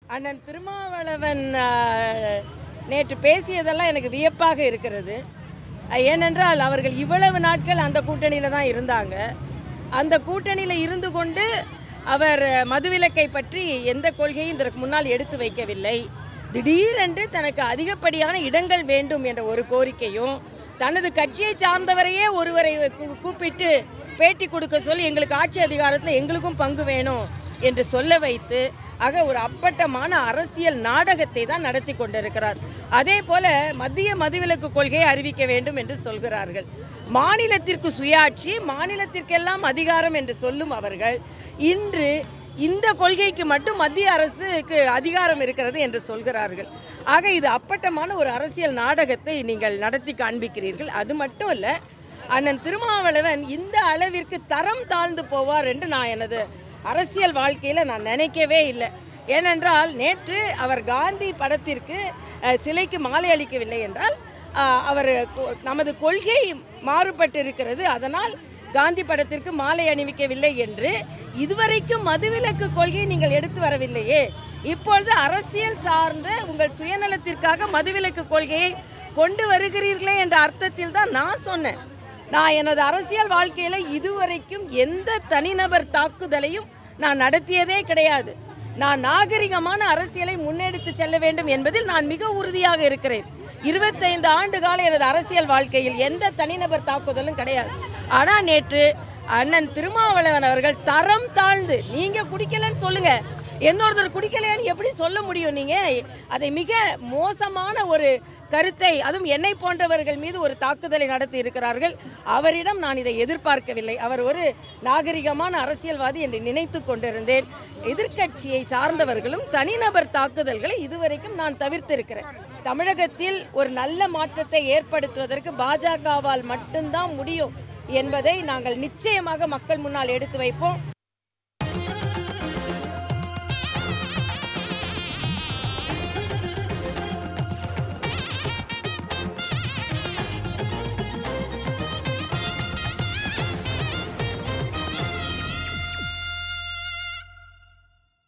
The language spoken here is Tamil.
அண்ணன் திருமாவளவன் ஆ, நேற்று பேசியதெல்லாம் எனக்கு வியப்பாக இருக்கிறது அஹ், ஏனென்றால் அவர்கள் இவ்வளவு நாட்கள் அந்த கூட்டணியில் தான் இருந்தாங்க அந்த கூட்டணியில் இருந்து கொண்டு அவர் அஹ், மதுவிலக்கை பற்றி எந்த கொள்கையும் இதற்கு முன்னால் எடுத்து வைக்கவில்லை திடீரென்று தனக்கு அதிகப்படியான இடங்கள் வேண்டும் என்ற ஒரு கோரிக்கையும் தனது கட்சியை சார்ந்தவரையே ஒருவரை கூ- கூப்பிட்டு பேட்டி கொடுக்க சொல்லி எங்களுக்கு ஆட்சி அதிகாரத்தில் எங்களுக்கும் பங்கு வேணும் என்று சொல்ல வைத்து ஆக ஒரு அப்பட்டமான அரசியல் நாடகத்தை தான் நடத்தி கொண்டிருக்கிறார் அதே போல மத்திய மதுவிலக்கு கொள்கையை அறிவிக்க வேண்டும் என்று சொல்கிறார்கள் மாநிலத்திற்கு சுயாட்சி மாநிலத்திற்கெல்லாம் அதிகாரம் என்று சொல்லும் அவர்கள் இன்று இந்த கொள்கைக்கு மட்டும் மத்திய அரசுக்கு அதிகாரம் இருக்கிறது என்று சொல்கிறார்கள் ஆக இது அப்பட்டமான ஒரு அரசியல் நாடகத்தை நீங்கள் நடத்தி காண்பிக்கிறீர்கள் அது மட்டும் இல்லை அண்ணன் திருமாவளவன் இந்த அளவிற்கு தரம் தாழ்ந்து போவார் என்று நான் எனது அரசியல் வாழ்க்கையில் நான் நினைக்கவே இல்லை ஏனென்றால் நேற்று அவர் காந்தி படத்திற்கு அஹ், சிலைக்கு மாலை அளிக்கவில்லை என்றால் அஹ், அவர் கொ- நமது கொள்கை மாறுபட்டு இருக்கிறது அதனால் காந்தி படத்திற்கு மாலை அணிவிக்கவில்லை என்று இதுவரைக்கும் மதுவிலக்கு கொள்கையை நீங்கள் எடுத்து வரவில்லையே இப்பொழுது அரசியல் சார்ந்த உங்கள் சுயநலத்திற்காக மதுவிலக்கு கொள்கையை கொண்டு வருகிறீர்களே என்ற அர்த்தத்தில் தான் நான் சொன்னேன் நான் எனது அரசியல் வாழ்க்கையில் இதுவரைக்கும் எந்த தனிநபர் தாக்குதலையும் நான் நடத்தியதே கிடையாது நான் நாகரிகமான அரசியலை முன்னெடுத்து செல்ல வேண்டும் என்பதில் நான் மிக உறுதியாக இருக்கிறேன் இருபத்தைந்து ஆண்டு கால எனது அரசியல் வாழ்க்கையில் எந்த தனிநபர் தாக்குதலும் கிடையாது ஆனால் நேற்று அண்ணன் திருமாவளவன் அவர்கள் தரம் தாழ்ந்து நீங்க குடிக்கலன்னு சொல்லுங்க இன்னொருத்தர் குடிக்கலையான்னு எப்படி சொல்ல முடியும் நீங்க அதை மிக மோசமான ஒரு கருத்தை அதுவும் என்னை போன்றவர்கள் மீது ஒரு தாக்குதலை நடத்தி இருக்கிறார்கள் அவரிடம் நான் இதை எதிர்பார்க்கவில்லை அவர் ஒரு நாகரிகமான அரசியல்வாதி என்று நினைத்து கொண்டிருந்தேன் எதிர்க்கட்சியை சார்ந்தவர்களும் தனிநபர் தாக்குதல்களை இதுவரைக்கும் நான் தவிர்த்திருக்கிறேன் தமிழகத்தில் ஒரு நல்ல மாற்றத்தை ஏற்படுத்துவதற்கு பாஜகவால் மட்டும்தான் முடியும் என்பதை நாங்கள் நிச்சயமாக மக்கள் முன்னால் எடுத்து வைப்போம்